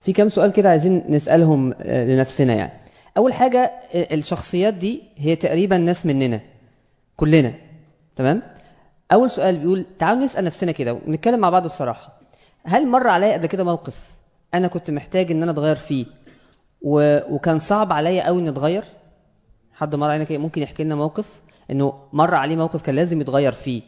في كام سؤال كده عايزين نسألهم لنفسنا يعني أول حاجة الشخصيات دي هي تقريبا ناس مننا كلنا تمام أول سؤال بيقول تعالوا نسأل نفسنا كده ونتكلم مع بعض الصراحة هل مر عليا قبل كده موقف أنا كنت محتاج إن أنا أتغير فيه و... وكان صعب عليا قوي إني أتغير حد مر علينا كده ممكن يحكي لنا موقف إنه مر عليه موقف كان لازم يتغير فيه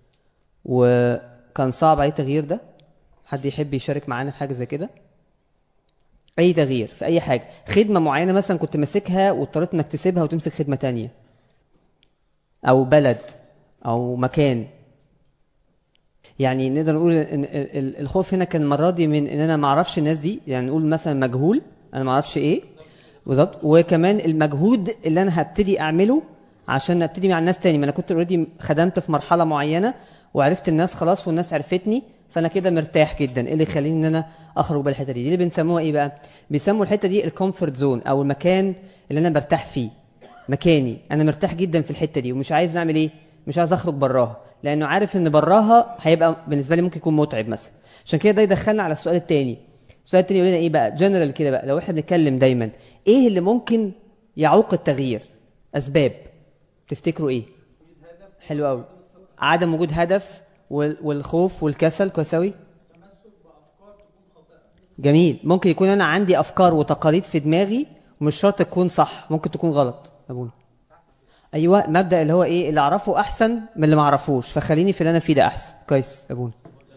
وكان صعب عليه التغيير ده حد يحب يشارك معانا في حاجة زي كده اي تغيير في اي حاجه خدمه معينه مثلا كنت ماسكها واضطريت انك تسيبها وتمسك خدمه تانية او بلد او مكان يعني نقدر نقول ان الخوف هنا كان المره دي من ان انا ما اعرفش الناس دي يعني نقول مثلا مجهول انا ما اعرفش ايه بالظبط وكمان المجهود اللي انا هبتدي اعمله عشان ابتدي مع الناس تاني ما انا كنت اوريدي خدمت في مرحله معينه وعرفت الناس خلاص والناس عرفتني فانا كده مرتاح جدا ايه اللي يخليني ان انا اخرج بالحته دي دي اللي بنسموها ايه بقى بيسموا الحته دي الكومفورت زون او المكان اللي انا برتاح فيه مكاني انا مرتاح جدا في الحته دي ومش عايز اعمل ايه مش عايز اخرج براها لانه عارف ان براها هيبقى بالنسبه لي ممكن يكون متعب مثلا عشان كده ده يدخلنا على السؤال الثاني السؤال الثاني يقول لنا ايه بقى جنرال كده بقى لو احنا بنتكلم دايما ايه اللي ممكن يعوق التغيير اسباب تفتكروا ايه حلو قوي عدم وجود هدف والخوف والكسل كويس قوي جميل ممكن يكون انا عندي افكار وتقاليد في دماغي ومش شرط تكون صح ممكن تكون غلط ابونا ايوه مبدا اللي هو ايه اللي اعرفه احسن من اللي ما اعرفوش فخليني في اللي انا فيه ده احسن كويس ابونا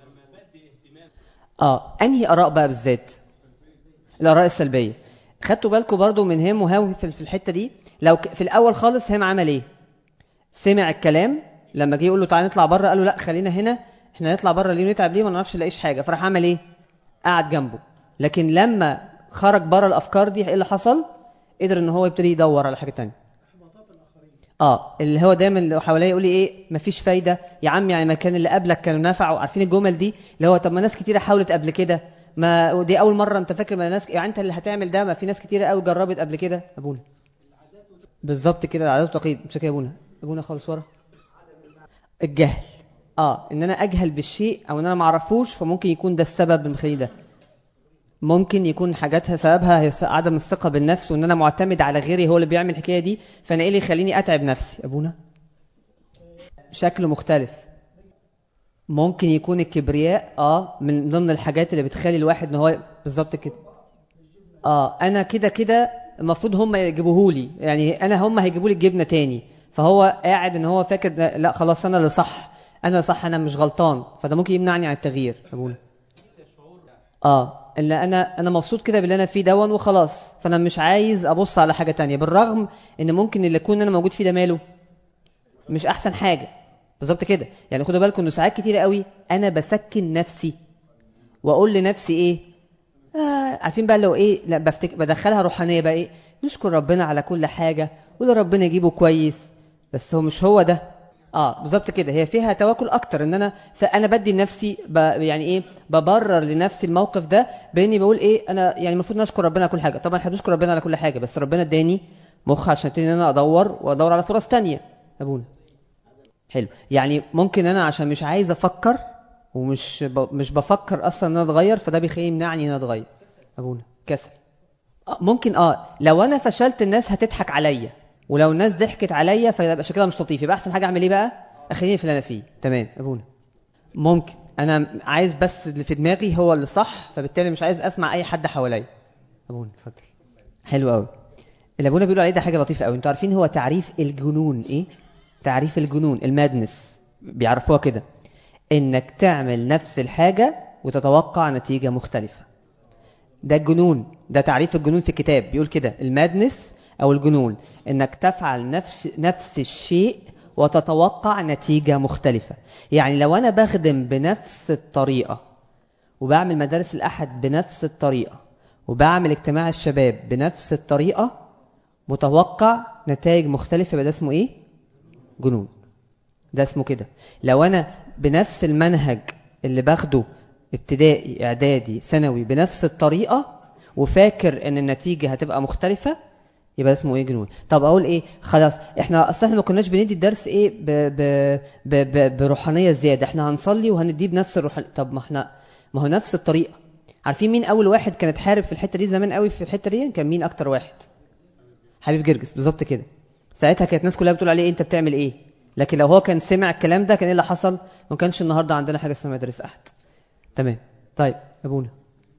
اه انهي اراء بقى بالذات الاراء السلبيه خدتوا بالكم برضو من هام وهاوي في الحته دي لو في الاول خالص هام عمل ايه سمع الكلام لما جه يقول له تعالى نطلع بره قال له لا خلينا هنا احنا نطلع بره ليه ونتعب ليه ما نعرفش نلاقيش حاجه فراح عمل ايه قعد جنبه لكن لما خرج بره الافكار دي ايه اللي حصل قدر ان هو يبتدي يدور على حاجه تانية اه اللي هو دايما اللي حواليه يقول لي ايه مفيش فايده يا عم يعني ما كان اللي قبلك كانوا نفعوا عارفين الجمل دي اللي هو طب ما ناس كتيره حاولت قبل كده ما دي اول مره انت فاكر ما ناس يعني انت اللي هتعمل ده ما في ناس كتيره قوي جربت قبل كده ابونا بالظبط كده العادات والتقاليد مش كده ابونا ابونا خالص ورا الجهل اه ان انا اجهل بالشيء او ان انا ما اعرفوش فممكن يكون ده السبب اللي مخليني ده ممكن يكون حاجاتها سببها هي عدم الثقه بالنفس وان انا معتمد على غيري هو اللي بيعمل الحكايه دي فانا ايه اللي يخليني اتعب نفسي ابونا شكل مختلف ممكن يكون الكبرياء اه من ضمن الحاجات اللي بتخلي الواحد ان هو بالظبط كده اه انا كده كده المفروض هم يجيبوه لي يعني انا هم هيجيبوا لي الجبنه تاني فهو قاعد ان هو فاكر لا خلاص انا اللي صح انا اللي صح انا مش غلطان فده ممكن يمنعني عن التغيير ابونا اه اللي انا انا مبسوط كده باللي انا فيه دون وخلاص فانا مش عايز ابص على حاجه تانية بالرغم ان ممكن اللي يكون انا موجود فيه ده ماله مش احسن حاجه بالظبط كده يعني خدوا بالكم انه ساعات كتيره قوي انا بسكن نفسي واقول لنفسي ايه آه عارفين بقى لو ايه لا بفتك بدخلها روحانيه بقى ايه نشكر ربنا على كل حاجه وده ربنا يجيبه كويس بس هو مش هو ده اه بالظبط كده هي فيها تواكل اكتر ان انا فانا بدي لنفسي ب... يعني ايه ببرر لنفسي الموقف ده باني بقول ايه انا يعني المفروض نشكر ربنا على كل حاجه طبعا احنا بنشكر ربنا على كل حاجه بس ربنا اداني مخ عشان ابتدي ان انا ادور وادور على فرص تانية ابونا حلو يعني ممكن انا عشان مش عايز افكر ومش ب... مش بفكر اصلا ان انا اتغير فده بيخليني يمنعني ان انا اتغير ابونا كسل آه ممكن اه لو انا فشلت الناس هتضحك عليا ولو الناس ضحكت عليا فيبقى شكلها مش لطيف يبقى احسن حاجه اعمل ايه بقى اخليني في اللي انا فيه تمام ابونا ممكن انا عايز بس اللي في دماغي هو اللي صح فبالتالي مش عايز اسمع اي حد حواليا ابونا اتفضل حلو قوي اللي ابونا بيقولوا عليه ده حاجه لطيفه قوي انتوا عارفين هو تعريف الجنون ايه تعريف الجنون المادنس بيعرفوها كده انك تعمل نفس الحاجه وتتوقع نتيجه مختلفه ده الجنون ده تعريف الجنون في الكتاب بيقول كده المادنس او الجنون انك تفعل نفس نفس الشيء وتتوقع نتيجه مختلفه يعني لو انا بخدم بنفس الطريقه وبعمل مدارس الاحد بنفس الطريقه وبعمل اجتماع الشباب بنفس الطريقه متوقع نتائج مختلفه يبقى ده اسمه ايه جنون ده اسمه كده لو انا بنفس المنهج اللي باخده ابتدائي اعدادي ثانوي بنفس الطريقه وفاكر ان النتيجه هتبقى مختلفه يبقى اسمه ايه جنون طب اقول ايه خلاص احنا اصل احنا ما كناش بندي الدرس ايه ب ب ب ب بروحانيه زياده احنا هنصلي وهنديه بنفس الروحانيه طب ما احنا ما هو نفس الطريقه عارفين مين اول واحد كان اتحارب في الحته دي زمان قوي في الحته دي كان مين اكتر واحد حبيب جرجس بالظبط كده ساعتها كانت الناس كلها بتقول عليه إيه انت بتعمل ايه لكن لو هو كان سمع الكلام ده كان ايه اللي حصل ما كانش النهارده عندنا حاجه اسمها مدرسه احد تمام طيب ابونا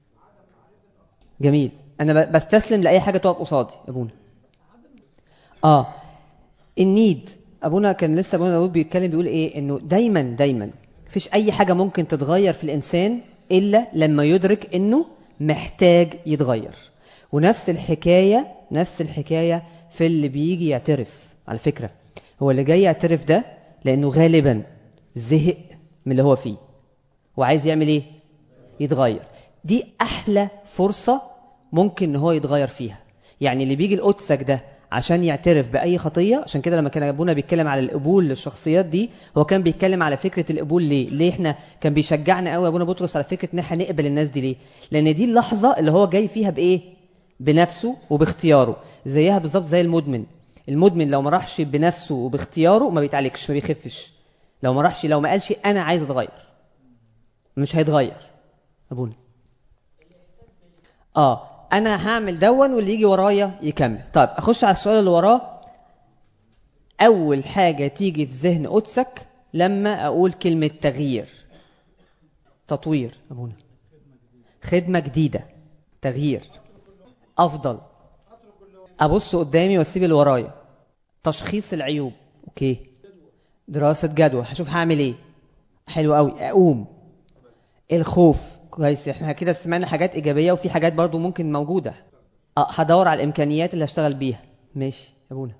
جميل انا بستسلم لاي حاجه تقف قصادي ابونا اه النيد ابونا كان لسه ابونا داود بيتكلم بيقول ايه انه دايما دايما مفيش اي حاجه ممكن تتغير في الانسان الا لما يدرك انه محتاج يتغير ونفس الحكايه نفس الحكايه في اللي بيجي يعترف على فكره هو اللي جاي يعترف ده لانه غالبا زهق من اللي هو فيه وعايز يعمل ايه يتغير دي احلى فرصه ممكن ان هو يتغير فيها يعني اللي بيجي القدسك ده عشان يعترف باي خطيه عشان كده لما كان ابونا بيتكلم على القبول للشخصيات دي هو كان بيتكلم على فكره القبول ليه ليه احنا كان بيشجعنا قوي ابونا بطرس على فكره ان احنا نقبل الناس دي ليه لان دي اللحظه اللي هو جاي فيها بايه بنفسه وباختياره زيها بالظبط زي المدمن المدمن لو ما راحش بنفسه وباختياره ما بيتعالجش ما بيخفش لو ما راحش لو ما قالش انا عايز اتغير مش هيتغير ابونا اه انا هعمل دون واللي يجي ورايا يكمل طيب اخش على السؤال اللي وراه اول حاجه تيجي في ذهن قدسك لما اقول كلمه تغيير تطوير ابونا خدمه جديده تغيير افضل ابص قدامي واسيب اللي ورايا تشخيص العيوب اوكي دراسه جدوى هشوف هعمل ايه حلو قوي اقوم الخوف كويس احنا كده سمعنا حاجات ايجابيه وفي حاجات برضو ممكن موجوده اه هدور على الامكانيات اللي هشتغل بيها ماشي يا ابونا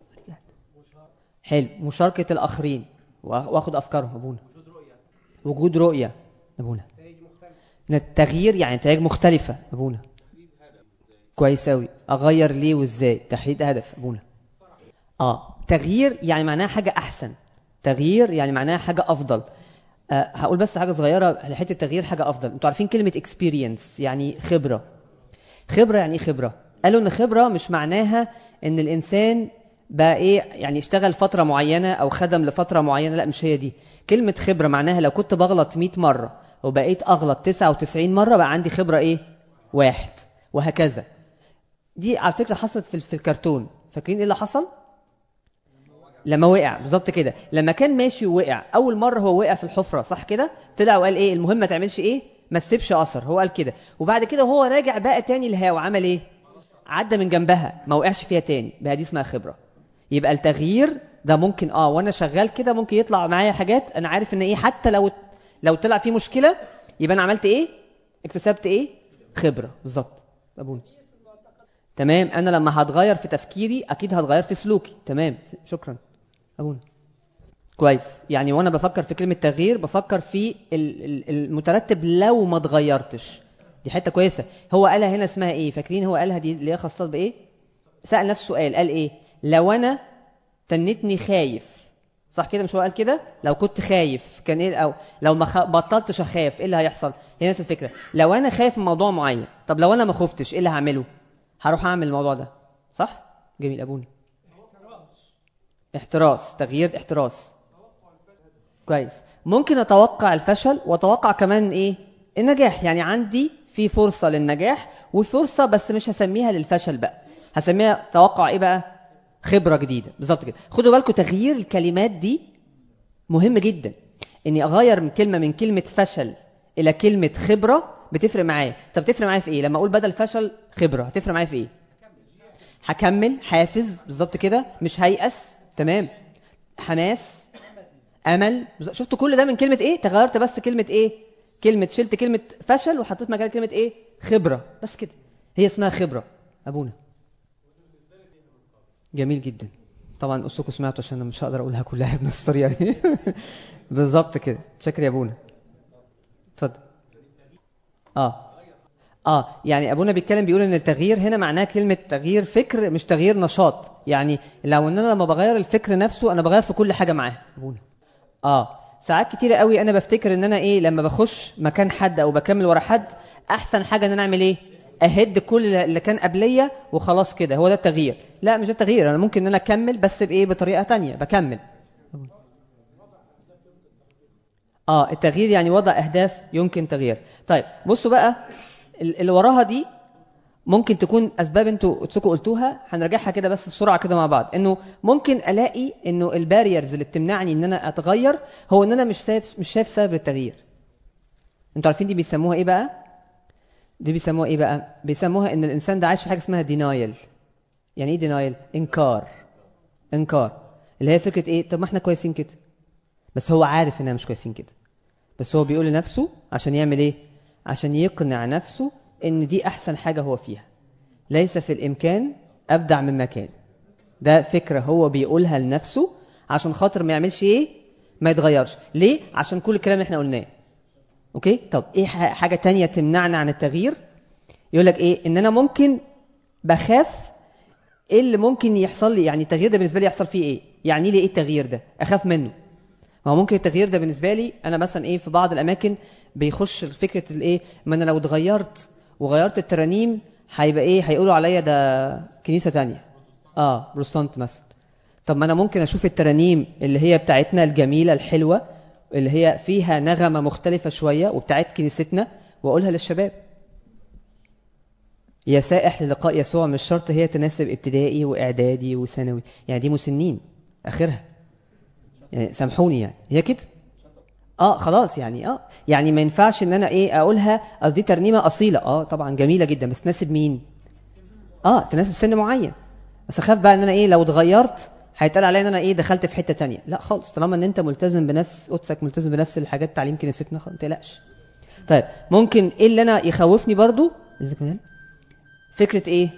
حلو مشاركه الاخرين واخد افكارهم ابونا وجود رؤيه ابونا التغيير يعني نتائج مختلفه ابونا كويس قوي اغير ليه وازاي تحديد هدف ابونا اه تغيير يعني معناها حاجه احسن تغيير يعني معناها حاجه افضل أه هقول بس حاجه صغيره لحته التغيير حاجه افضل انتوا عارفين كلمه experience يعني خبره خبره يعني ايه خبره قالوا ان خبره مش معناها ان الانسان بقى ايه يعني اشتغل فتره معينه او خدم لفتره معينه لا مش هي دي كلمه خبره معناها لو كنت بغلط 100 مره وبقيت اغلط 99 مره بقى عندي خبره ايه واحد وهكذا دي على فكره حصلت في في الكرتون فاكرين ايه اللي حصل لما وقع بالظبط كده لما كان ماشي ووقع اول مره هو وقع في الحفره صح كده طلع وقال ايه المهم ما تعملش ايه ما تسيبش اثر هو قال كده وبعد كده وهو راجع بقى تاني الهوا عمل ايه عدى من جنبها ما وقعش فيها تاني بقى دي اسمها خبره يبقى التغيير ده ممكن اه وانا شغال كده ممكن يطلع معايا حاجات انا عارف ان ايه حتى لو لو طلع فيه مشكله يبقى انا عملت ايه اكتسبت ايه خبره بالظبط ابونا تمام انا لما هتغير في تفكيري اكيد هتغير في سلوكي تمام شكرا ابونا كويس يعني وانا بفكر في كلمه تغيير بفكر في المترتب لو ما اتغيرتش دي حته كويسه هو قالها هنا اسمها ايه فاكرين هو قالها دي اللي هي خاصه بايه سال نفسه سؤال قال ايه لو انا تنتني خايف صح كده مش هو قال كده لو كنت خايف كان ايه او لو ما خ... بطلتش اخاف ايه اللي هيحصل هي نفس الفكره لو انا خايف من موضوع معين طب لو انا ما خفتش ايه اللي هعمله هروح اعمل الموضوع ده صح جميل ابونا احتراس تغيير احتراس كويس ممكن اتوقع الفشل واتوقع كمان ايه النجاح يعني عندي في فرصه للنجاح وفرصه بس مش هسميها للفشل بقى هسميها توقع ايه بقى خبره جديده بالظبط كده خدوا بالكم تغيير الكلمات دي مهم جدا اني اغير من كلمه من كلمه فشل الى كلمه خبره بتفرق معايا طب تفرق معايا في ايه لما اقول بدل فشل خبره هتفرق معايا في ايه هكمل حافز بالظبط كده مش هيأس تمام حماس امل شفتوا كل ده من كلمه ايه تغيرت بس كلمه ايه كلمه شلت كلمه فشل وحطيت مكان كلمه ايه خبره بس كده هي اسمها خبره ابونا جميل جدا طبعا قصكم سمعتوا عشان انا مش هقدر اقولها كلها بنفس الطريقه دي بالظبط كده شكرا يا ابونا اتفضل اه اه يعني ابونا بيتكلم بيقول ان التغيير هنا معناه كلمه تغيير فكر مش تغيير نشاط يعني لو ان انا لما بغير الفكر نفسه انا بغير في كل حاجه معاه ابونا اه ساعات كتيره قوي انا بفتكر ان انا ايه لما بخش مكان حد او بكمل ورا حد احسن حاجه ان انا اعمل ايه اهد كل اللي كان قبليه وخلاص كده هو ده التغيير لا مش ده التغيير انا ممكن ان انا اكمل بس بايه بطريقه تانية بكمل اه التغيير يعني وضع اهداف يمكن تغيير طيب بصوا بقى اللي وراها دي ممكن تكون اسباب انتوا تسوكوا قلتوها هنراجعها كده بس بسرعه كده مع بعض انه ممكن الاقي انه الباريرز اللي بتمنعني ان انا اتغير هو ان انا مش شايف مش شايف سبب التغيير انتوا عارفين دي بيسموها ايه بقى دي بيسموها ايه بقى بيسموها ان الانسان ده عايش في حاجه اسمها دينايل يعني ايه دينايل انكار انكار اللي هي فكره ايه طب ما احنا كويسين كده بس هو عارف اننا مش كويسين كده بس هو بيقول لنفسه عشان يعمل ايه عشان يقنع نفسه ان دي احسن حاجه هو فيها ليس في الامكان ابدع من مكان ده فكره هو بيقولها لنفسه عشان خاطر ما يعملش ايه ما يتغيرش ليه عشان كل الكلام اللي احنا قلناه اوكي طب ايه حاجه تانية تمنعنا عن التغيير يقول لك ايه ان انا ممكن بخاف ايه اللي ممكن يحصل لي يعني التغيير ده بالنسبه لي يحصل فيه ايه يعني لي ايه التغيير ده اخاف منه ما هو ممكن التغيير ده بالنسبه لي انا مثلا ايه في بعض الاماكن بيخش فكره الايه ما انا لو اتغيرت وغيرت الترانيم هيبقى ايه هيقولوا عليا ده كنيسه تانية اه بروستانت مثلا طب ما انا ممكن اشوف الترانيم اللي هي بتاعتنا الجميله الحلوه اللي هي فيها نغمه مختلفه شويه وبتاعت كنيستنا واقولها للشباب يا سائح للقاء يسوع مش شرط هي تناسب ابتدائي واعدادي وثانوي يعني دي مسنين اخرها يعني سامحوني يعني هي كده اه خلاص يعني اه يعني ما ينفعش ان انا ايه اقولها قصدي ترنيمه اصيله اه طبعا جميله جدا بس تناسب مين اه تناسب سن معين بس اخاف بقى ان انا ايه لو اتغيرت هيتقال عليا ان انا ايه دخلت في حته تانية لا خالص طالما ان انت ملتزم بنفس قدسك ملتزم بنفس الحاجات تعليم كنيستنا ما تقلقش طيب ممكن ايه اللي انا يخوفني برضو فكره ايه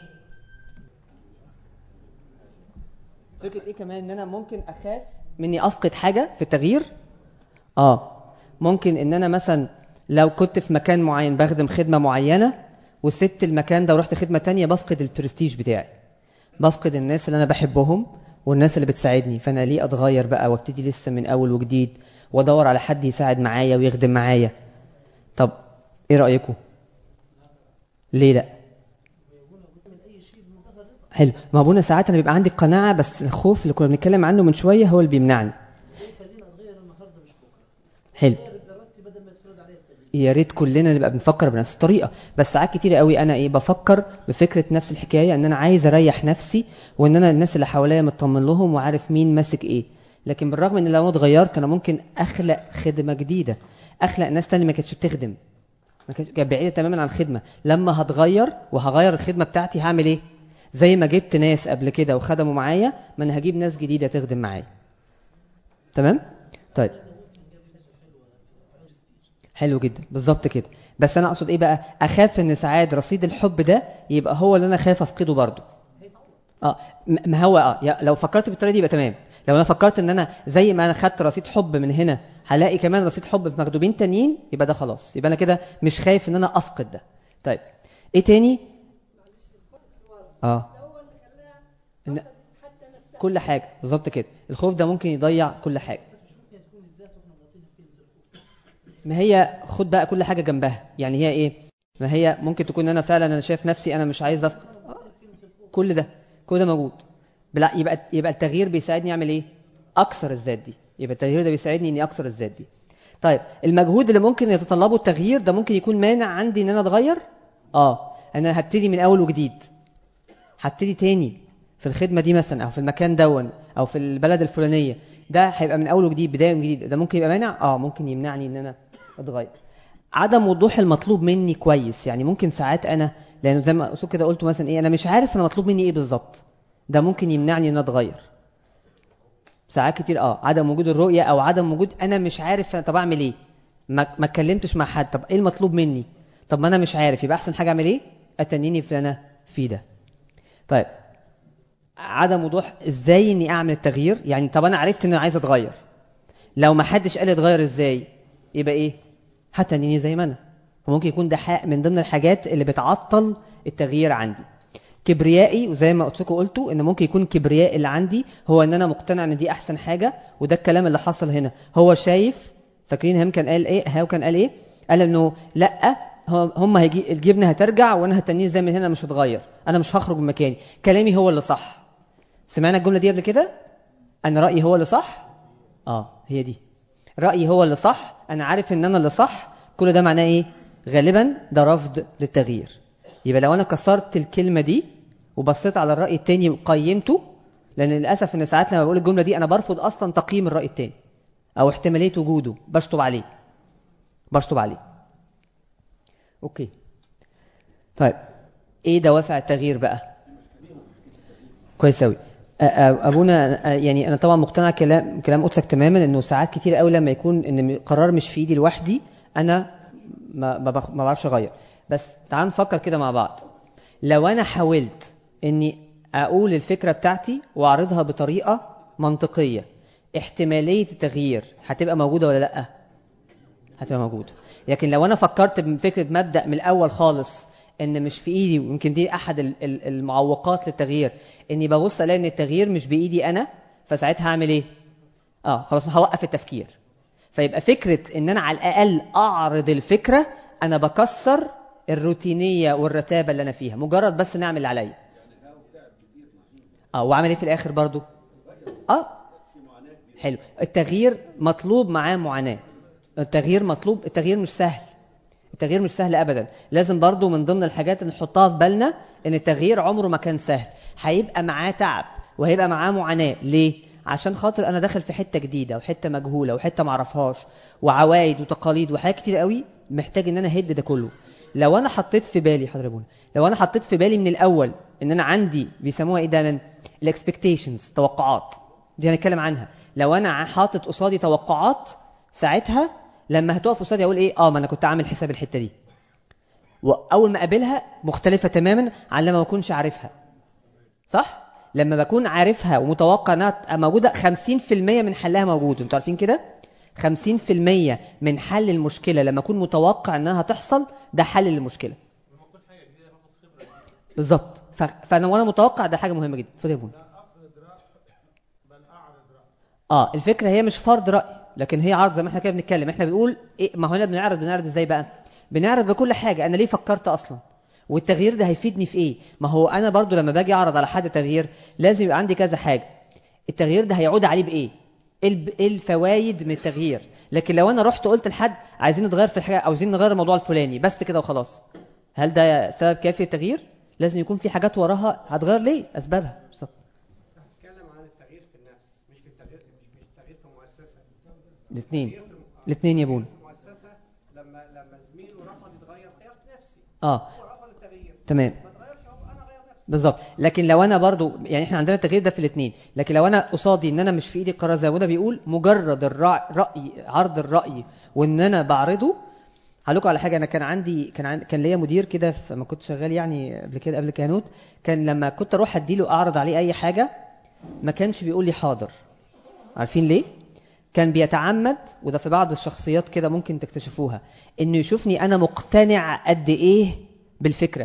فكره ايه كمان ان انا ممكن اخاف مني افقد حاجه في التغيير اه ممكن ان انا مثلا لو كنت في مكان معين بخدم خدمه معينه وسبت المكان ده ورحت خدمه تانية بفقد البرستيج بتاعي بفقد الناس اللي انا بحبهم والناس اللي بتساعدني فانا ليه اتغير بقى وابتدي لسه من اول وجديد وادور على حد يساعد معايا ويخدم معايا طب ايه رايكم ليه لا حلو ما ابونا ساعات انا بيبقى عندي قناعه بس الخوف اللي كنا بنتكلم عنه من شويه هو اللي بيمنعني حلو يا ريت كلنا نبقى بنفكر بنفس الطريقه بس ساعات كتير قوي انا ايه بفكر بفكره نفس الحكايه ان انا عايز اريح نفسي وان انا الناس اللي حواليا مطمن لهم وعارف مين ماسك ايه لكن بالرغم ان لو انا اتغيرت انا ممكن اخلق خدمه جديده اخلق ناس تانية ما كانتش بتخدم ما كانتش بعيده تماما عن الخدمه لما هتغير وهغير الخدمه بتاعتي هعمل ايه زي ما جبت ناس قبل كده وخدموا معايا ما انا هجيب ناس جديده تخدم معايا تمام طيب حلو جدا بالظبط كده بس انا اقصد ايه بقى اخاف ان ساعات رصيد الحب ده يبقى هو اللي انا خايف افقده برضه اه ما هو اه لو فكرت بالطريقه دي يبقى تمام لو انا فكرت ان انا زي ما انا خدت رصيد حب من هنا هلاقي كمان رصيد حب في مخدومين تانيين يبقى ده خلاص يبقى انا كده مش خايف ان انا افقد ده طيب ايه تاني اه إن كل حاجه بالظبط كده الخوف ده ممكن يضيع كل حاجه ما هي خد بقى كل حاجة جنبها يعني هي ايه ما هي ممكن تكون انا فعلا انا شايف نفسي انا مش عايز افقد كل ده كل ده موجود بلا يبقى يبقى التغيير بيساعدني اعمل ايه اكسر الذات دي يبقى التغيير ده بيساعدني اني اكسر الذات دي طيب المجهود اللي ممكن يتطلبه التغيير ده ممكن يكون مانع عندي ان انا اتغير اه انا هبتدي من اول وجديد هبتدي تاني في الخدمة دي مثلا او في المكان دون او في البلد الفلانية ده هيبقى من اول وجديد بداية من جديد ده ممكن يبقى مانع اه ممكن يمنعني ان انا اتغير عدم وضوح المطلوب مني كويس يعني ممكن ساعات انا لانه زي ما كده قلت مثلا ايه انا مش عارف انا مطلوب مني ايه بالظبط ده ممكن يمنعني ان اتغير ساعات كتير اه عدم وجود الرؤيه او عدم وجود انا مش عارف طب اعمل ايه ما ما اتكلمتش مع حد طب ايه المطلوب مني طب ما انا مش عارف يبقى احسن حاجه اعمل ايه اتنيني في انا في ده طيب عدم وضوح ازاي اني اعمل التغيير يعني طب انا عرفت ان انا عايز اتغير لو ما حدش قال لي اتغير ازاي يبقى ايه حتى انني زي ما انا وممكن يكون ده من ضمن الحاجات اللي بتعطل التغيير عندي كبريائي وزي ما قلت لكم قلتوا ان ممكن يكون كبرياء اللي عندي هو ان انا مقتنع ان دي احسن حاجه وده الكلام اللي حصل هنا هو شايف فاكرين هم كان قال ايه هاو كان قال ايه قال انه لا هم هيجي الجبنه هترجع وانا هتنيه زي من هنا مش هتغير انا مش هخرج من مكاني كلامي هو اللي صح سمعنا الجمله دي قبل كده انا رايي هو اللي صح اه هي دي رأيي هو اللي صح أنا عارف إن أنا اللي صح كل ده معناه إيه؟ غالبا ده رفض للتغيير يبقى لو انا كسرت الكلمه دي وبصيت على الراي التاني وقيمته لان للاسف ان ساعات لما بقول الجمله دي انا برفض اصلا تقييم الراي التاني او احتماليه وجوده بشطب عليه بشطب عليه اوكي طيب ايه دوافع التغيير بقى كويس قوي ابونا يعني انا طبعا مقتنع كلام كلام قلت لك تماما انه ساعات كتير قوي لما يكون ان القرار مش في ايدي لوحدي انا ما ما بعرفش اغير بس تعال نفكر كده مع بعض لو انا حاولت اني اقول الفكره بتاعتي واعرضها بطريقه منطقيه احتماليه التغيير هتبقى موجوده ولا لا هتبقى موجوده لكن لو انا فكرت بفكره مبدا من الاول خالص ان مش في ايدي ويمكن دي احد المعوقات للتغيير اني ببص الاقي ان التغيير مش بايدي انا فساعتها هعمل ايه اه خلاص هوقف التفكير فيبقى فكره ان انا على الاقل اعرض الفكره انا بكسر الروتينيه والرتابه اللي انا فيها مجرد بس نعمل اللي عليا اه واعمل ايه في الاخر برضو اه حلو التغيير مطلوب معاه معاناه التغيير مطلوب التغيير مش سهل التغيير مش سهل ابدا لازم برضو من ضمن الحاجات اللي نحطها في بالنا ان التغيير عمره ما كان سهل هيبقى معاه تعب وهيبقى معاه معاناه ليه عشان خاطر انا داخل في حته جديده وحته مجهوله وحته معرفهاش وعوايد وتقاليد وحاجات كتير قوي محتاج ان انا هد ده كله لو انا حطيت في بالي حضر ابونا لو انا حطيت في بالي من الاول ان انا عندي بيسموها ايه دايما الاكسبكتيشنز توقعات دي هنتكلم عنها لو انا حاطط قصادي توقعات ساعتها لما هتقف قصادي اقول ايه اه ما انا كنت عامل حساب الحته دي واول ما اقابلها مختلفه تماما عن لما ما اكونش عارفها صح لما بكون عارفها ومتوقع انها تبقى موجوده 50% من حلها موجود انتوا عارفين كده 50% من حل المشكله لما اكون متوقع انها تحصل ده حل للمشكله بالظبط فانا وانا متوقع ده حاجه مهمه جدا اتفضل يا بون اه الفكره هي مش فرض راي لكن هي عرض زي ما احنا كده بنتكلم احنا بنقول إيه ما هو هنا بنعرض بنعرض ازاي بقى بنعرض بكل حاجه انا ليه فكرت اصلا والتغيير ده هيفيدني في ايه ما هو انا برضو لما باجي اعرض على حد تغيير لازم يبقى عندي كذا حاجه التغيير ده هيعود عليه بايه ايه الفوائد من التغيير لكن لو انا رحت قلت لحد عايزين نتغير في الحاجه عاوزين نغير الموضوع الفلاني بس كده وخلاص هل ده سبب كافي للتغيير لازم يكون في حاجات وراها هتغير ليه اسبابها بالظبط بتتكلم عن التغيير في النفس مش في التغيير مش مش التغيير في مؤسسه الاثنين الاثنين يا بون مؤسسه لما لما زميله رفض يتغير غيرت نفسي اه هو رفض التغيير تمام ما اتغيرش هو انا غير نفسي بالظبط لكن لو انا برضو يعني احنا عندنا التغيير ده في الاثنين لكن لو انا قصادي ان انا مش في ايدي القرار زي ما بيقول مجرد الرأي رأي عرض الرأي وان انا بعرضه هقول لكم على حاجه انا كان عندي كان عندي كان ليا مدير كده لما كنت شغال يعني قبل كده قبل كهنوت كان لما كنت اروح اديله اعرض عليه اي حاجه ما كانش بيقول لي حاضر عارفين ليه كان بيتعمد وده في بعض الشخصيات كده ممكن تكتشفوها انه يشوفني انا مقتنع قد ايه بالفكره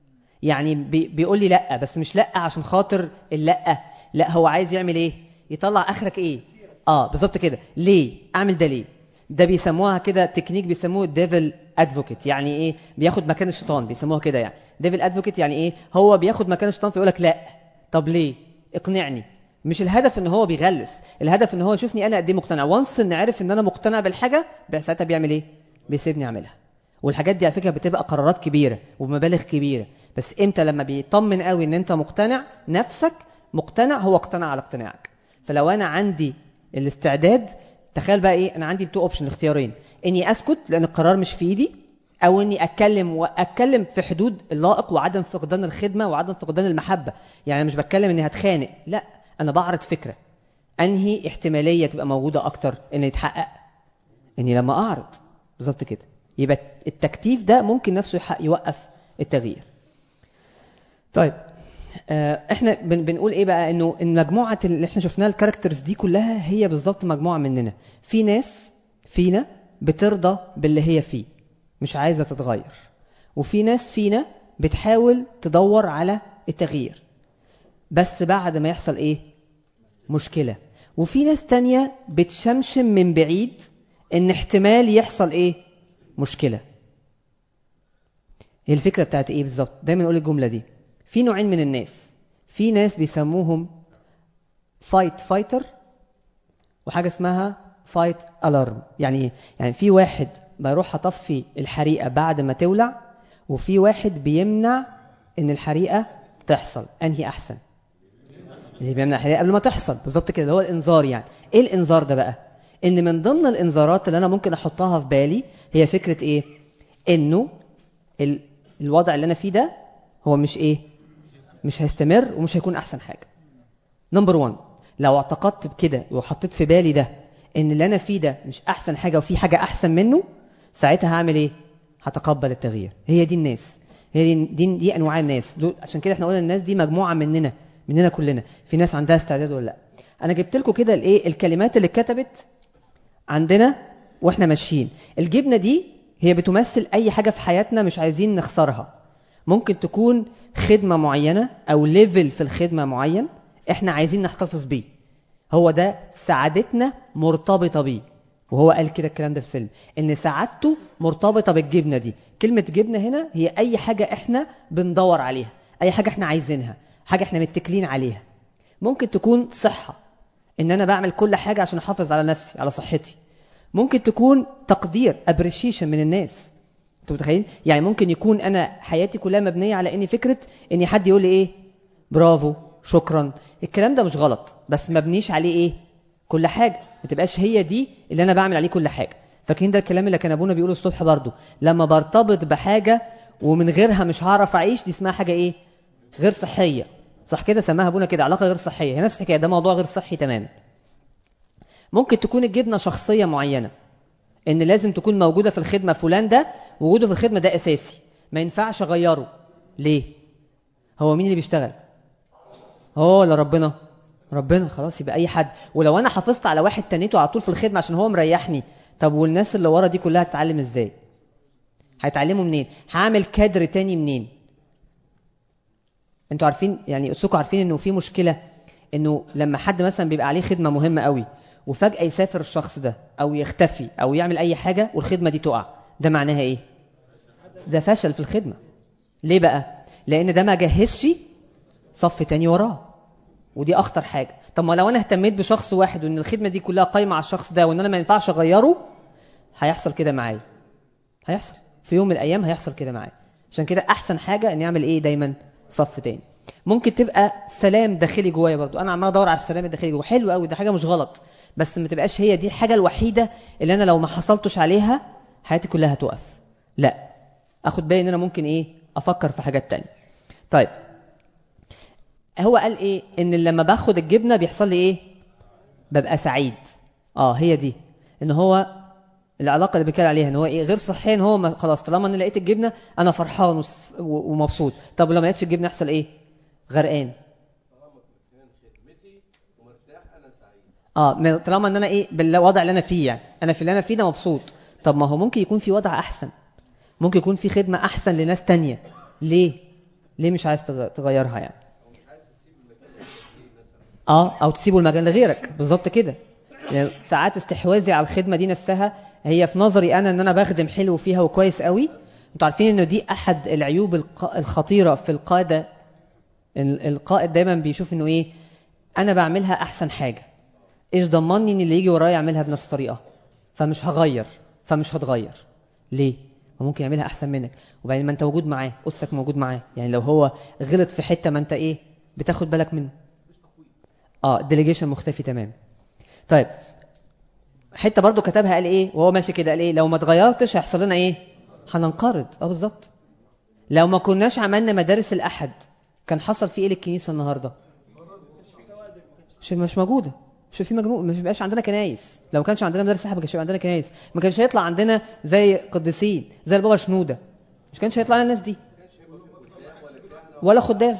يعني بي بيقول لي لا بس مش لا عشان خاطر اللا لا هو عايز يعمل ايه يطلع اخرك ايه اه بالظبط كده ليه اعمل ده ليه ده بيسموها كده تكنيك بيسموه ديفل ادفوكيت يعني ايه بياخد مكان الشيطان بيسموها كده يعني ديفل ادفوكيت يعني ايه هو بياخد مكان الشيطان فيقول لك لا طب ليه اقنعني مش الهدف ان هو بيغلس الهدف ان هو يشوفني انا قد ايه مقتنع وانس ان عرف ان انا مقتنع بالحاجه ساعتها بيعمل ايه بيسيبني اعملها والحاجات دي على فكره بتبقى قرارات كبيره وبمبالغ كبيره بس امتى لما بيطمن قوي ان انت مقتنع نفسك مقتنع هو اقتنع على اقتناعك فلو انا عندي الاستعداد تخيل بقى ايه انا عندي التو اوبشن الاختيارين اني اسكت لان القرار مش في ايدي او اني اتكلم واتكلم في حدود اللائق وعدم فقدان الخدمه وعدم فقدان المحبه يعني مش بتكلم اني هتخانق لا انا بعرض فكره انهي احتماليه تبقى موجوده اكتر ان يتحقق اني لما اعرض بالظبط كده يبقى التكتيف ده ممكن نفسه يوقف التغيير طيب احنا بنقول ايه بقى انه المجموعه اللي احنا شفناها الكاركترز دي كلها هي بالظبط مجموعه مننا في ناس فينا بترضى باللي هي فيه مش عايزه تتغير وفي ناس فينا بتحاول تدور على التغيير بس بعد ما يحصل ايه مشكله وفي ناس تانية بتشمشم من بعيد ان احتمال يحصل ايه مشكله هي الفكره بتاعت ايه بالظبط دايما نقول الجمله دي في نوعين من الناس في ناس بيسموهم فايت فايتر وحاجة اسمها فايت الارم يعني ايه يعني في واحد بيروح اطفي الحريقه بعد ما تولع وفي واحد بيمنع ان الحريقه تحصل انهي احسن اللي بيمنع الحريقه قبل ما تحصل بالظبط كده اللي هو الانذار يعني ايه الانذار ده بقى ان من ضمن الانذارات اللي انا ممكن احطها في بالي هي فكره ايه انه ال... الوضع اللي انا فيه ده هو مش ايه مش هيستمر ومش هيكون احسن حاجه نمبر 1 لو اعتقدت بكده وحطيت في بالي ده ان اللي انا فيه ده مش احسن حاجه وفي حاجه احسن منه ساعتها هعمل ايه هتقبل التغيير هي دي الناس هي دي دي, دي انواع الناس دول عشان كده احنا قلنا الناس دي مجموعه مننا مننا كلنا في ناس عندها استعداد ولا لا انا جبت لكم كده الايه الكلمات اللي اتكتبت عندنا واحنا ماشيين الجبنه دي هي بتمثل اي حاجه في حياتنا مش عايزين نخسرها ممكن تكون خدمه معينه او ليفل في الخدمه معين احنا عايزين نحتفظ بيه هو ده سعادتنا مرتبطه بيه وهو قال كده الكلام ده في الفيلم ان سعادته مرتبطه بالجبنه دي كلمه جبنه هنا هي اي حاجه احنا بندور عليها اي حاجه احنا عايزينها حاجه احنا متكلين عليها ممكن تكون صحه ان انا بعمل كل حاجه عشان احافظ على نفسي على صحتي ممكن تكون تقدير ابريشيشن من الناس انتوا متخيلين يعني ممكن يكون انا حياتي كلها مبنيه على اني فكره ان حد يقول لي ايه برافو شكرا الكلام ده مش غلط بس ما بنيش عليه ايه كل حاجه ما تبقاش هي دي اللي انا بعمل عليه كل حاجه فاكرين ده الكلام اللي كان ابونا بيقوله الصبح برضو لما برتبط بحاجه ومن غيرها مش هعرف اعيش دي اسمها حاجه ايه غير صحيه صح كده سماها ابونا كده علاقه غير صحيه هي نفس الحكايه ده موضوع غير صحي تماما ممكن تكون الجبنه شخصيه معينه ان لازم تكون موجوده في الخدمه فلان ده وجوده في الخدمه ده اساسي ما ينفعش اغيره ليه هو مين اللي بيشتغل هو ولا ربنا ربنا خلاص يبقى اي حد ولو انا حافظت على واحد تنيته على طول في الخدمه عشان هو مريحني طب والناس اللي ورا دي كلها هتتعلم ازاي هيتعلموا منين هعمل كادر تاني منين انتوا عارفين يعني اسوكوا عارفين انه في مشكله انه لما حد مثلا بيبقى عليه خدمه مهمه قوي وفجاه يسافر الشخص ده او يختفي او يعمل اي حاجه والخدمه دي تقع ده معناها ايه ده فشل في الخدمه ليه بقى لان ده ما جهزش صف تاني وراه ودي اخطر حاجه طب ما لو انا اهتميت بشخص واحد وان الخدمه دي كلها قايمه على الشخص ده وان انا ما ينفعش اغيره هيحصل كده معايا هيحصل في يوم من الايام هيحصل كده معايا عشان كده احسن حاجه ان يعمل ايه دايما صف تاني ممكن تبقى سلام داخلي جوايا برضو انا عمال ادور على السلام الداخلي جوايا حلو قوي ده حاجه مش غلط بس ما تبقاش هي دي الحاجه الوحيده اللي انا لو ما حصلتش عليها حياتي كلها هتقف لا اخد بالي ان انا ممكن ايه افكر في حاجات تانية طيب هو قال ايه ان لما باخد الجبنه بيحصل لي ايه ببقى سعيد اه هي دي ان هو العلاقه اللي بيتكلم عليها ان هو ايه غير صحيا هو ما خلاص طالما انا لقيت الجبنه انا فرحان وس- و- ومبسوط طب لو ما لقيتش الجبنه يحصل ايه غرقان اه ما- طالما ان انا ايه بالوضع اللي انا فيه يعني انا في اللي انا فيه ده مبسوط طب ما هو ممكن يكون في وضع احسن ممكن يكون في خدمه احسن لناس تانية ليه ليه مش عايز تغ- تغيرها يعني اه او تسيبوا المجال لغيرك بالظبط كده يعني ساعات استحواذي على الخدمه دي نفسها هي في نظري انا ان انا بخدم حلو فيها وكويس قوي انتوا عارفين انه دي احد العيوب الق- الخطيره في القاده ال- القائد دايما بيشوف انه ايه انا بعملها احسن حاجه ايش ضمني ان اللي يجي ورايا يعملها بنفس الطريقه فمش هغير فمش هتغير ليه هو ممكن يعملها احسن منك وبعدين ما انت موجود معاه قدسك موجود معاه يعني لو هو غلط في حته ما انت ايه بتاخد بالك منه اه الديليجيشن مختفي تمام طيب حته برضو كتبها قال ايه وهو ماشي كده قال ايه لو ما اتغيرتش هيحصل لنا ايه هننقرض اه بالظبط لو ما كناش عملنا مدارس الاحد كان حصل في ايه للكنيسه النهارده مش مش موجوده مش في مجموع مش بيبقاش عندنا كنايس لو ما كانش عندنا مدارس احد ما كانش هيبقى عندنا كنايس ما كانش هيطلع عندنا زي قديسين زي البابا شنوده مش كانش هيطلع لنا الناس دي ولا خدام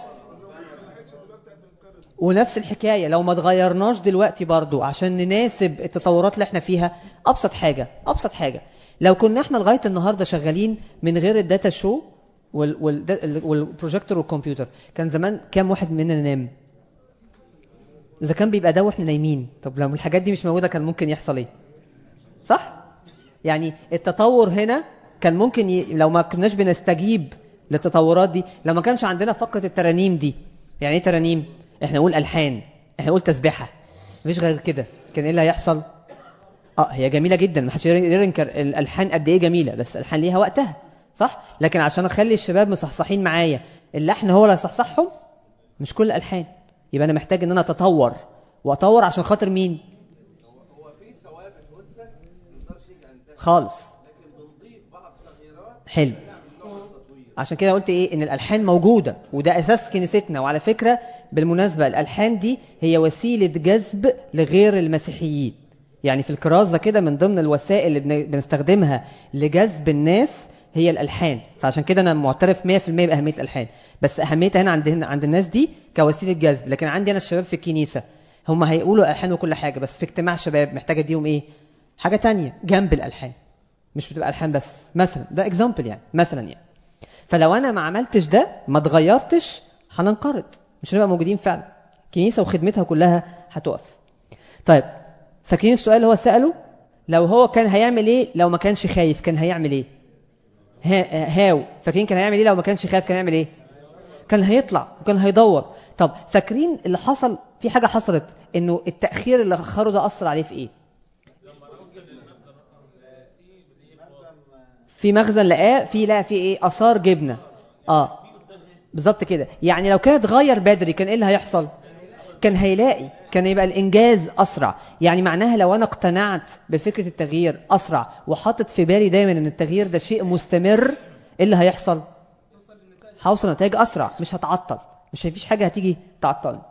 ونفس الحكايه لو ما اتغيرناش دلوقتي برضو عشان نناسب التطورات اللي احنا فيها ابسط حاجه ابسط حاجه لو كنا احنا لغايه النهارده شغالين من غير الداتا شو وال وال والبروجيكتور والكمبيوتر كان زمان كام واحد مننا نام اذا كان بيبقى ده واحنا نايمين طب لو الحاجات دي مش موجوده كان ممكن يحصل ايه صح يعني التطور هنا كان ممكن ي... لو ما كناش بنستجيب للتطورات دي لو ما كانش عندنا فقره الترانيم دي يعني ايه ترانيم احنا نقول الحان احنا نقول تسبيحه مفيش غير كده كان ايه اللي هيحصل اه هي جميله جدا ما حدش يقدر ينكر الالحان قد ايه جميله بس الالحان ليها وقتها صح لكن عشان اخلي الشباب مصحصحين معايا اللحن هو اللي هيصحصحهم مش كل الالحان يبقى انا محتاج ان انا اتطور واطور عشان خاطر مين هو في ثوابت هنسك ما نقدرش يجي عندها خالص لكن بنضيف بعض التغييرات حلو نوع من التطوير عشان كده قلت ايه ان الالحان موجوده وده اساس كنيستنا وعلى فكره بالمناسبه الالحان دي هي وسيله جذب لغير المسيحيين يعني في الكرازه كده من ضمن الوسائل اللي بن- بنستخدمها لجذب الناس هي الالحان فعشان كده انا معترف 100% باهميه الالحان بس اهميتها هنا عند عند الناس دي كوسيله جذب لكن عندي انا الشباب في الكنيسه هم هيقولوا الحان وكل حاجه بس في اجتماع شباب محتاج اديهم ايه حاجه تانية جنب الالحان مش بتبقى الحان بس مثلا ده اكزامبل يعني مثلا يعني فلو انا ما عملتش ده ما اتغيرتش هننقرض مش هنبقى موجودين فعلا الكنيسه وخدمتها كلها هتقف طيب فاكرين السؤال اللي هو ساله لو هو كان هيعمل ايه لو ما كانش خايف كان هيعمل ايه ها هاو فاكرين كان هيعمل ايه لو ما كانش خايف كان هيعمل ايه كان هيطلع وكان هيدور طب فاكرين اللي حصل في حاجه حصلت انه التاخير اللي اخره ده اثر عليه في ايه في مخزن لقاه في لقى في ايه اثار جبنه اه بالظبط كده يعني لو كان اتغير بدري كان ايه اللي هيحصل كان هيلاقي كان يبقى الانجاز اسرع يعني معناها لو انا اقتنعت بفكره التغيير اسرع وحاطط في بالي دايما ان التغيير ده شيء مستمر ايه اللي هيحصل هوصل نتائج اسرع مش هتعطل مش هيفيش حاجه هتيجي تعطلني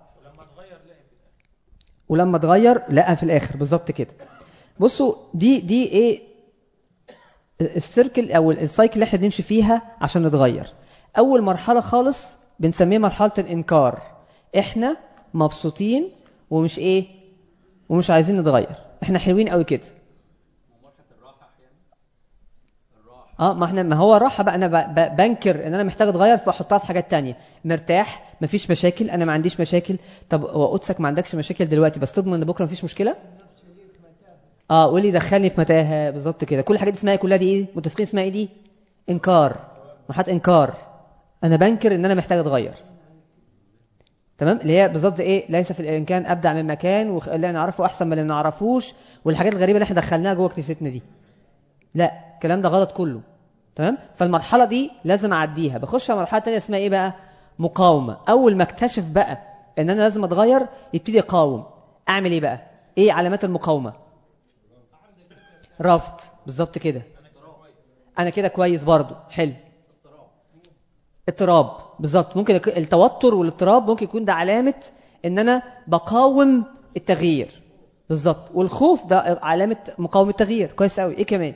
ولما اتغير لقى في الاخر بالظبط كده بصوا دي دي ايه السيركل او السايكل اللي احنا بنمشي فيها عشان نتغير اول مرحله خالص بنسميها مرحله الانكار احنا مبسوطين ومش ايه ومش عايزين نتغير احنا حلوين قوي كده اه ما احنا ما هو الراحه بقى انا ب- ب- بنكر ان انا محتاج اتغير فاحطها في حاجات تانية مرتاح مفيش مشاكل انا ما عنديش مشاكل طب هو قدسك ما عندكش مشاكل دلوقتي بس تضمن ان بكره مفيش مشكله اه قولي دخلني في متاهه بالظبط كده كل الحاجات دي اسمها إيه؟ كلها دي ايه متفقين اسمها ايه دي انكار مرحله انكار انا بنكر ان انا محتاج اتغير تمام اللي هي بالظبط ايه ليس في الامكان ابدع من مكان واللي نعرفه احسن من اللي ما نعرفوش والحاجات الغريبه اللي احنا دخلناها جوه كنيستنا دي لا الكلام ده غلط كله تمام فالمرحله دي لازم اعديها بخش على مرحله تانية اسمها ايه بقى مقاومه اول ما اكتشف بقى ان انا لازم اتغير يبتدي اقاوم اعمل ايه بقى ايه علامات المقاومه رفض بالظبط كده انا كده كويس برضو حلو اضطراب بالظبط ممكن يك- التوتر والاضطراب ممكن يكون ده علامة ان انا بقاوم التغيير بالظبط والخوف ده علامة مقاومة التغيير كويس قوي ايه كمان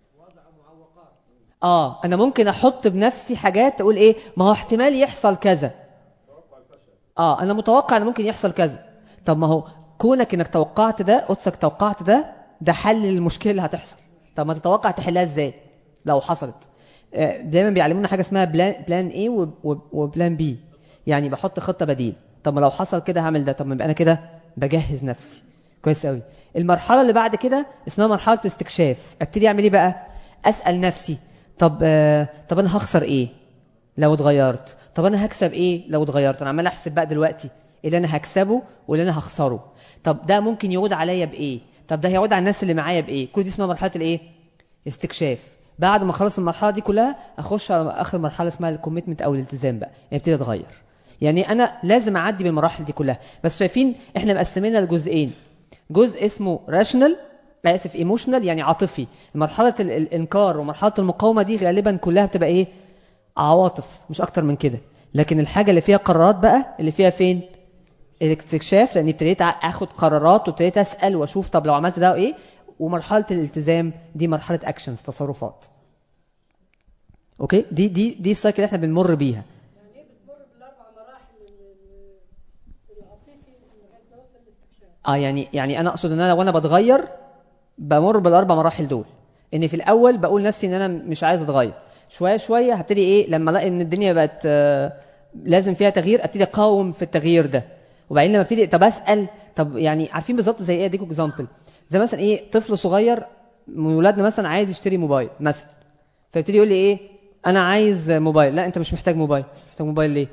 اه انا ممكن احط بنفسي حاجات تقول ايه ما هو احتمال يحصل كذا اه انا متوقع ان ممكن يحصل كذا طب ما هو كونك انك توقعت ده قدسك توقعت ده ده حل للمشكله اللي هتحصل طب ما تتوقع تحلها ازاي لو حصلت آه، دايما بيعلمونا حاجه اسمها بلان بلان ايه وبلان بي يعني بحط خطه بديل طب ما لو حصل كده هعمل ده طب ما يبقى انا كده بجهز نفسي كويس قوي المرحله اللي بعد كده اسمها مرحله استكشاف ابتدي اعمل ايه بقى اسال نفسي طب آه، طب انا هخسر ايه لو اتغيرت طب انا هكسب ايه لو اتغيرت انا عمال احسب بقى دلوقتي إيه اللي انا هكسبه واللي انا هخسره طب ده ممكن يعود عليا بايه طب ده هيعود على الناس اللي معايا بايه كل دي اسمها مرحله الايه استكشاف بعد ما اخلص المرحله دي كلها اخش على اخر مرحله اسمها الكوميتمنت او الالتزام بقى يعني ابتدي اتغير يعني انا لازم اعدي بالمراحل دي كلها بس شايفين احنا مقسمينها لجزئين جزء اسمه راشنال اسف ايموشنال يعني عاطفي مرحله ال- الانكار ومرحله المقاومه دي غالبا كلها بتبقى ايه عواطف مش اكتر من كده لكن الحاجه اللي فيها قرارات بقى اللي فيها فين الاستكشاف لاني ابتديت اخد قرارات وابتديت اسال واشوف طب لو عملت ده ايه ومرحله الالتزام دي مرحله اكشنز تصرفات اوكي دي دي دي السايكل اللي احنا بنمر بيها يعني ايه بتمر بالاربع مراحل ال- ال- العاطفي لغايه ما اوصل للاستكشاف اه يعني يعني انا اقصد ان انا وانا بتغير بمر بالاربع مراحل دول ان في الاول بقول نفسي ان انا مش عايز اتغير شويه شويه هبتدي ايه لما الاقي ان الدنيا بقت آه، لازم فيها تغيير ابتدي اقاوم في التغيير ده وبعدين لما ابتدي طب اسال طب يعني عارفين بالظبط زي ايه اديكم اكزامبل زي مثلا ايه طفل صغير من ولادنا مثلا عايز يشتري موبايل مثلا فيبتدي يقول لي ايه انا عايز موبايل لا انت مش محتاج موبايل محتاج موبايل ليه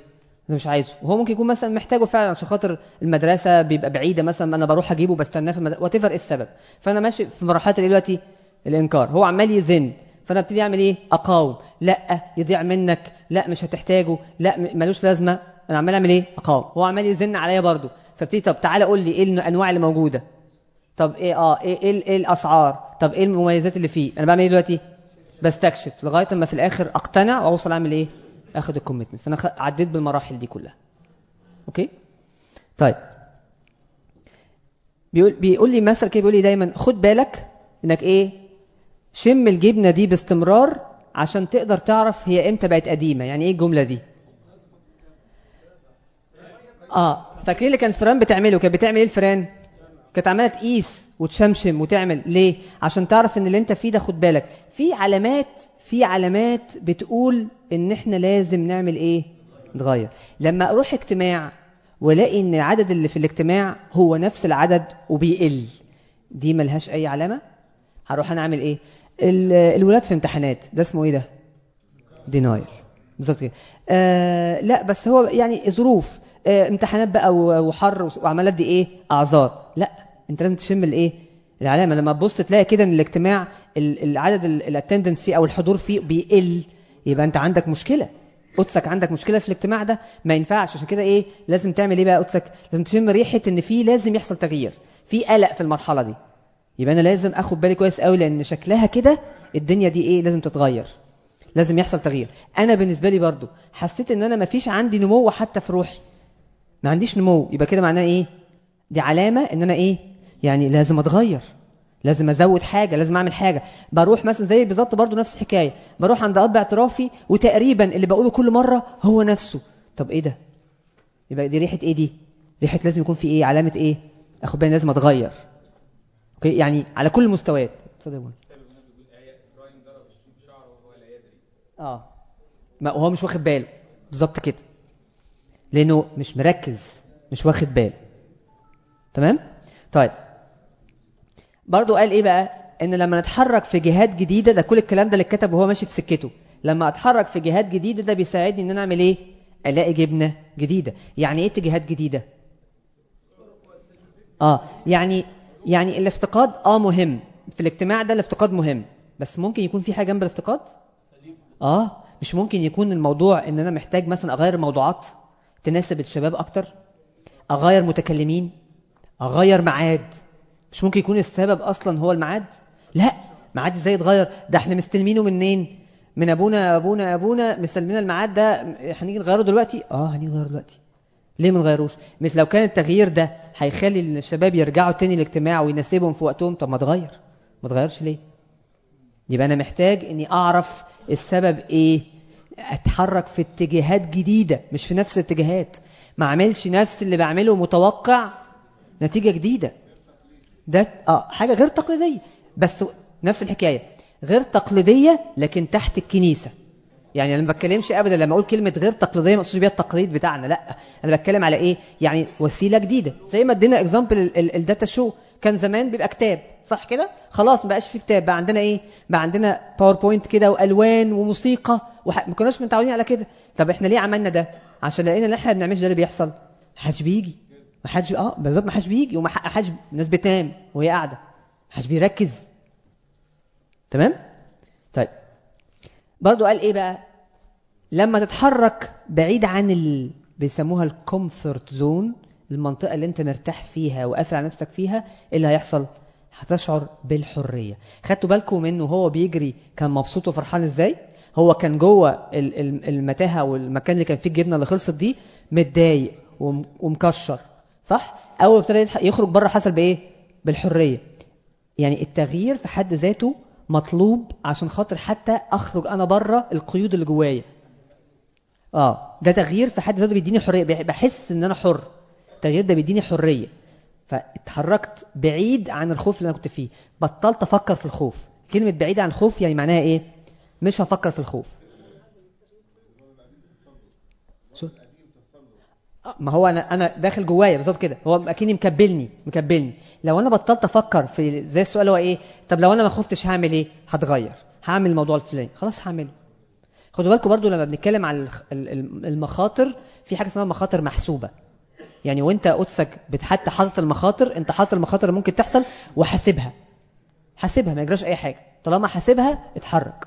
انا مش عايزه وهو ممكن يكون مثلا محتاجه فعلا عشان خاطر المدرسه بيبقى بعيده مثلا انا بروح اجيبه بستناه في المدرسه وات ايه السبب فانا ماشي في مرحله ايه دلوقتي الانكار هو عمال يزن فانا ابتدي اعمل ايه اقاوم لا يضيع منك لا مش هتحتاجه لا م- ملوش لازمه انا عمال اعمل ايه اقاوم هو عمال يزن عليا برضه فابتدي طب تعالى قول لي ايه الانواع اللي موجوده طب ايه اه ايه ايه, إيه الاسعار طب ايه المميزات اللي فيه انا بعمل ايه دلوقتي بستكشف لغايه اما في الاخر اقتنع واوصل اعمل ايه اخد الكوميتمنت فانا خ- عديت بالمراحل دي كلها اوكي طيب بيقول بيقول لي مثل كده بيقول لي دايما خد بالك انك ايه شم الجبنه دي باستمرار عشان تقدر تعرف هي امتى بقت قديمه يعني ايه الجمله دي اه فاكرين اللي كان الفئران بتعمله كانت بتعمل ايه الفئران كانت عماله تقيس وتشمشم وتعمل ليه عشان تعرف ان اللي انت فيه ده خد بالك في علامات في علامات بتقول ان احنا لازم نعمل ايه نتغير لما اروح اجتماع والاقي ان العدد اللي في الاجتماع هو نفس العدد وبيقل دي ملهاش اي علامه هروح انا اعمل ايه ال- الولاد في امتحانات ده اسمه ايه ده دينايل بالظبط كده آه لا بس هو يعني ظروف آه امتحانات بقى و- وحر وس- وعمال ادي ايه اعذار لا انت لازم تشم الايه العلامه لما تبص تلاقي كده ان الاجتماع ال- العدد الاتندنس فيه او الحضور فيه بيقل يبقى انت عندك مشكله قدسك عندك مشكله في الاجتماع ده ما ينفعش عشان كده ايه لازم تعمل ايه بقى قدسك لازم تشم ريحه ان في لازم يحصل تغيير في قلق في المرحله دي يبقى انا لازم اخد بالي كويس قوي لان شكلها كده الدنيا دي ايه لازم تتغير لازم يحصل تغيير انا بالنسبه لي برضو حسيت ان انا ما فيش عندي نمو حتى في روحي ما عنديش نمو يبقى كده معناه ايه دي علامه ان انا ايه يعني لازم اتغير لازم ازود حاجه لازم اعمل حاجه بروح مثلا زي بالظبط برضو نفس الحكايه بروح عند اب اعترافي وتقريبا اللي بقوله كل مره هو نفسه طب ايه ده يبقى دي ريحه ايه دي ريحه لازم يكون في ايه علامه ايه اخد بالي لازم اتغير اوكي يعني على كل المستويات اتفضل يا بونا. اه ما وهو مش واخد باله بالظبط كده لانه مش مركز مش واخد باله تمام طيب برضو قال ايه بقى ان لما نتحرك في جهات جديده ده كل الكلام ده اللي اتكتب وهو ماشي في سكته لما اتحرك في جهات جديده ده بيساعدني ان انا اعمل ايه الاقي جبنه جديده يعني ايه اتجاهات جديده اه يعني يعني الافتقاد اه مهم في الاجتماع ده الافتقاد مهم بس ممكن يكون في حاجه جنب الافتقاد اه مش ممكن يكون الموضوع ان انا محتاج مثلا اغير موضوعات تناسب الشباب اكتر اغير متكلمين اغير ميعاد مش ممكن يكون السبب اصلا هو الميعاد لا ميعاد ازاي يتغير ده احنا مستلمينه منين من ابونا ابونا ابونا مستلمين الميعاد ده هنيجي نغيره دلوقتي اه هنيجي نغيره دلوقتي ليه ما نغيروش مش لو كان التغيير ده هيخلي الشباب يرجعوا تاني الاجتماع ويناسبهم في وقتهم طب ما تغير ما تغيرش ليه يبقى انا محتاج اني اعرف السبب ايه اتحرك في اتجاهات جديده مش في نفس الاتجاهات ما اعملش نفس اللي بعمله متوقع نتيجه جديده ده اه حاجه غير تقليديه بس نفس الحكايه غير تقليديه لكن تحت الكنيسه يعني انا ما بتكلمش ابدا لما اقول كلمه غير تقليديه ما اقصدش بيها التقليد بتاعنا لا انا بتكلم على ايه يعني وسيله جديده زي ما ادينا اكزامبل الداتا شو كان زمان بيبقى كتاب صح كده خلاص ما بقاش في كتاب بقى عندنا ايه بقى عندنا باوربوينت كده والوان وموسيقى وح... ما كناش متعودين على كده طب احنا ليه عملنا ده عشان لقينا ان احنا ما بنعملش ده اللي بيحصل ما حدش بيجي ما حدش اه بالظبط ما حدش بيجي وما ح- حدش الناس بتنام وهي قاعده ما حدش بيركز تمام طيب برضو قال ايه بقى لما تتحرك بعيد عن ال... بيسموها الكومفورت زون المنطقة اللي انت مرتاح فيها وقافل على نفسك فيها ايه اللي هيحصل هتشعر بالحرية خدتوا بالكم منه هو بيجري كان مبسوط وفرحان ازاي هو كان جوه ال- ال- المتاهة والمكان اللي كان فيه الجبنة اللي خلصت دي متضايق وم- ومكشر صح اول ما ابتدى يضحك- يخرج بره حصل بايه بالحرية يعني التغيير في حد ذاته مطلوب عشان خاطر حتى اخرج انا بره القيود اللي جوايا اه ده تغيير في حد ذاته بيديني حريه بح- بحس ان انا حر التغيير ده بيديني حريه فاتحركت بعيد عن الخوف اللي انا كنت فيه بطلت افكر في الخوف كلمه بعيد عن الخوف يعني معناها ايه مش هفكر في الخوف شو آه، ما هو انا انا داخل جوايا بالظبط كده هو اكني مكبلني مكبلني لو انا بطلت افكر في زي السؤال هو ايه طب لو انا ما خفتش هعمل ايه هتغير هعمل الموضوع الفلاني خلاص هعمله خدوا بالكم برضو لما بنتكلم عن الخ- ال- ال- المخاطر في حاجه اسمها مخاطر محسوبه يعني وانت قدسك بت- حتى حاطط المخاطر انت حاطط المخاطر اللي ممكن تحصل وحاسبها حاسبها ما يجراش اي حاجه طالما حاسبها اتحرك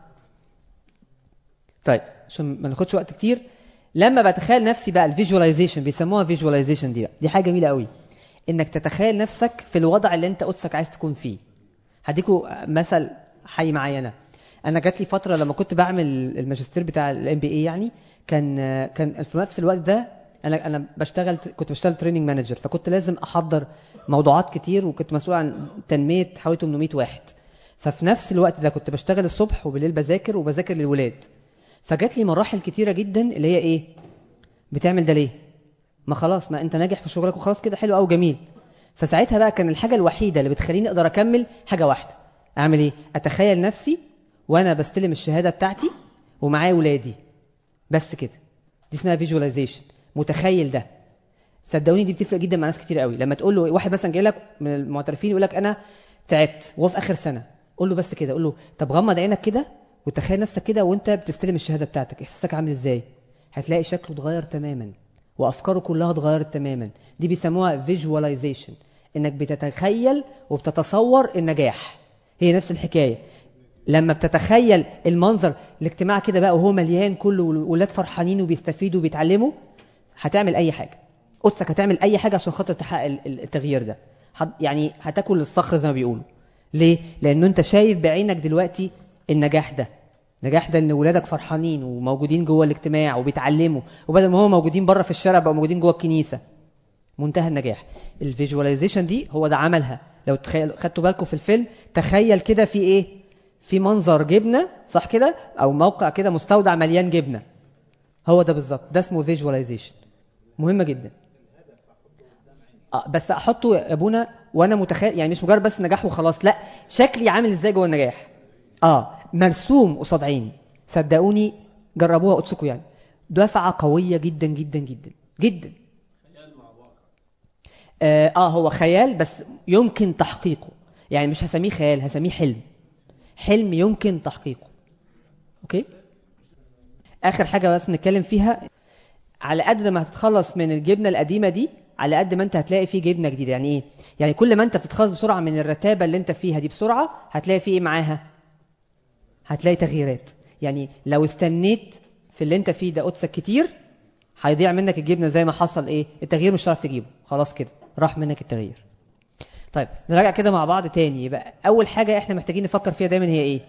طيب عشان ما ناخدش وقت كتير لما بتخيل نفسي بقى الفيجواليزيشن بيسموها فيجواليزيشن دي بقى دي حاجه جميله قوي انك تتخيل نفسك في الوضع اللي انت قدسك عايز تكون فيه هديكوا مثل حي معايا انا انا جات لي فتره لما كنت بعمل الماجستير بتاع الام بي اي يعني كان كان في نفس الوقت ده انا انا بشتغل كنت بشتغل تريننج مانجر فكنت لازم احضر موضوعات كتير وكنت مسؤول عن تنميه حوالي 800 واحد ففي نفس الوقت ده كنت بشتغل الصبح وبالليل بذاكر وبذاكر للولاد فجات لي مراحل كتيره جدا اللي هي ايه بتعمل ده ليه ما خلاص ما انت ناجح في شغلك وخلاص كده حلو قوي جميل فساعتها بقى كان الحاجه الوحيده اللي بتخليني اقدر اكمل حاجه واحده اعمل ايه اتخيل نفسي وانا بستلم الشهاده بتاعتي ومعايا ولادي بس كده دي اسمها فيجواليزيشن متخيل ده صدقوني دي بتفرق جدا مع ناس كتير قوي لما تقول له واحد مثلا جاي لك من المعترفين يقول لك انا تعبت وهو في اخر سنه قول له بس كده قول له طب غمض عينك كده وتخيل نفسك كده وانت بتستلم الشهاده بتاعتك احساسك عامل ازاي هتلاقي شكله اتغير تماما وافكاره كلها اتغيرت تماما دي بيسموها فيجواليزيشن انك بتتخيل وبتتصور النجاح هي نفس الحكايه لما بتتخيل المنظر الاجتماع كده بقى وهو مليان كله والولاد فرحانين وبيستفيدوا وبيتعلموا هتعمل اي حاجه قدسك هتعمل اي حاجه عشان خاطر تحقق ال- ال- التغيير ده هت- يعني هتاكل الصخر زي ما بيقولوا ليه لانه انت شايف بعينك دلوقتي النجاح ده النجاح ده ان ولادك فرحانين وموجودين جوه الاجتماع وبيتعلموا وبدل ما هم موجودين بره في الشارع بقوا موجودين جوه الكنيسه منتهى النجاح الفيجواليزيشن دي هو ده عملها لو تخيل خدتوا بالكم في الفيلم تخيل كده في ايه في منظر جبنه صح كده او موقع كده مستودع مليان جبنه هو ده بالظبط ده اسمه فيجواليزيشن مهمه جدا آه بس احطه يا ابونا وانا متخيل يعني مش مجرد بس نجاح وخلاص لا شكلي عامل ازاي جوه النجاح اه مرسوم قصاد عيني صدقوني جربوها قدسكم يعني دفعه قويه جدا جدا جدا جدا آه, اه هو خيال بس يمكن تحقيقه يعني مش هسميه خيال هسميه حلم حلم يمكن تحقيقه اوكي اخر حاجه بس نتكلم فيها على قد ما هتتخلص من الجبنه القديمه دي على قد ما انت هتلاقي فيه جبنه جديده يعني ايه يعني كل ما انت بتتخلص بسرعه من الرتابه اللي انت فيها دي بسرعه هتلاقي فيه ايه معاها هتلاقي تغييرات يعني لو استنيت في اللي انت فيه ده قدسك كتير هيضيع منك الجبنه زي ما حصل ايه التغيير مش هتعرف تجيبه خلاص كده راح منك التغيير طيب نراجع كده مع بعض تاني يبقى اول حاجه احنا محتاجين نفكر فيها دايما هي ايه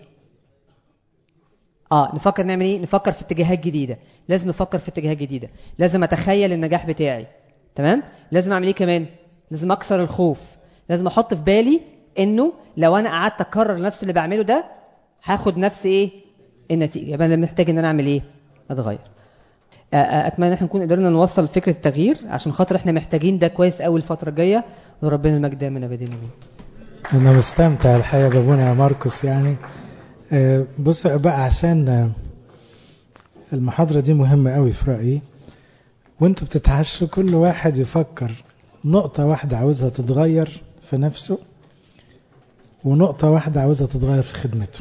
اه نفكر نعمل ايه نفكر في اتجاهات جديده لازم نفكر في اتجاهات جديده لازم اتخيل النجاح بتاعي تمام لازم اعمل ايه كمان لازم اكسر الخوف لازم احط في بالي انه لو انا قعدت اكرر نفس اللي بعمله ده هاخد نفس ايه النتيجه يبقى انا محتاج ان انا اعمل ايه اتغير آه، آه، اتمنى ان احنا نكون قدرنا نوصل فكره التغيير عشان خاطر احنا محتاجين ده كويس قوي الفتره الجايه وربنا المجد دايما ابدا امين انا مستمتع الحقيقه بابونا يا ماركوس يعني آه، بص بقى عشان آه، المحاضره دي مهمه قوي في رايي وانتوا بتتعشوا كل واحد يفكر نقطه واحده عاوزها تتغير في نفسه ونقطه واحده عاوزها تتغير في خدمته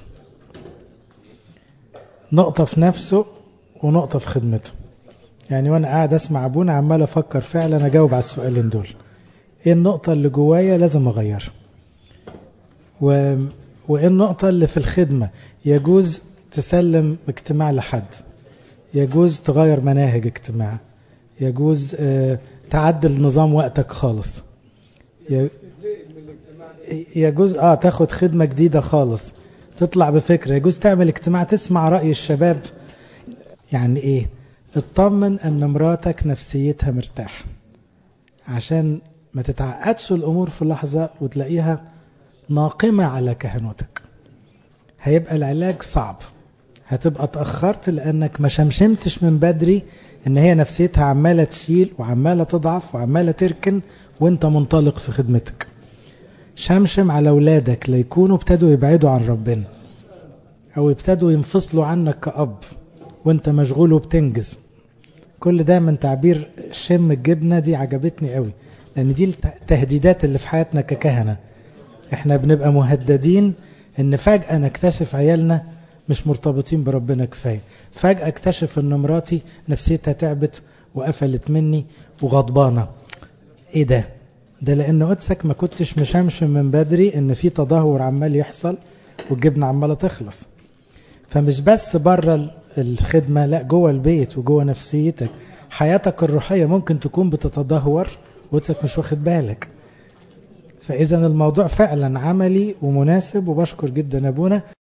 نقطه في نفسه ونقطه في خدمته يعني وانا قاعد اسمع ابونا عمال افكر فعلا اجاوب على السؤالين دول ايه النقطه اللي جوايا لازم اغيرها و... وايه النقطة اللي في الخدمة يجوز تسلم اجتماع لحد يجوز تغير مناهج اجتماع يجوز آه، تعدل نظام وقتك خالص ي- يجوز اه تاخد خدمة جديدة خالص تطلع بفكرة يجوز تعمل اجتماع تسمع رأي الشباب يعني ايه اطمن ان مراتك نفسيتها مرتاحة عشان ما تتعقدش الامور في لحظة وتلاقيها ناقمة على كهنوتك هيبقى العلاج صعب هتبقى اتأخرت لأنك ما شمشمتش من بدري إن هي نفسيتها عمالة تشيل وعمالة تضعف وعمالة تركن وانت منطلق في خدمتك شمشم على أولادك ليكونوا ابتدوا يبعدوا عن ربنا أو ابتدوا ينفصلوا عنك كأب وانت مشغول وبتنجز كل ده من تعبير شم الجبنة دي عجبتني قوي لأن دي التهديدات اللي في حياتنا ككهنة احنا بنبقى مهددين ان فجأة نكتشف عيالنا مش مرتبطين بربنا كفاية فجأة اكتشف ان مراتي نفسيتها تعبت وقفلت مني وغضبانة ايه ده ده لان قدسك ما كنتش مشمشم من بدري ان في تدهور عمال يحصل والجبنة عمالة تخلص فمش بس بره الخدمة لا جوه البيت وجوه نفسيتك حياتك الروحية ممكن تكون بتتدهور وقدسك مش واخد بالك فإذا الموضوع فعلا عملي ومناسب وبشكر جدا أبونا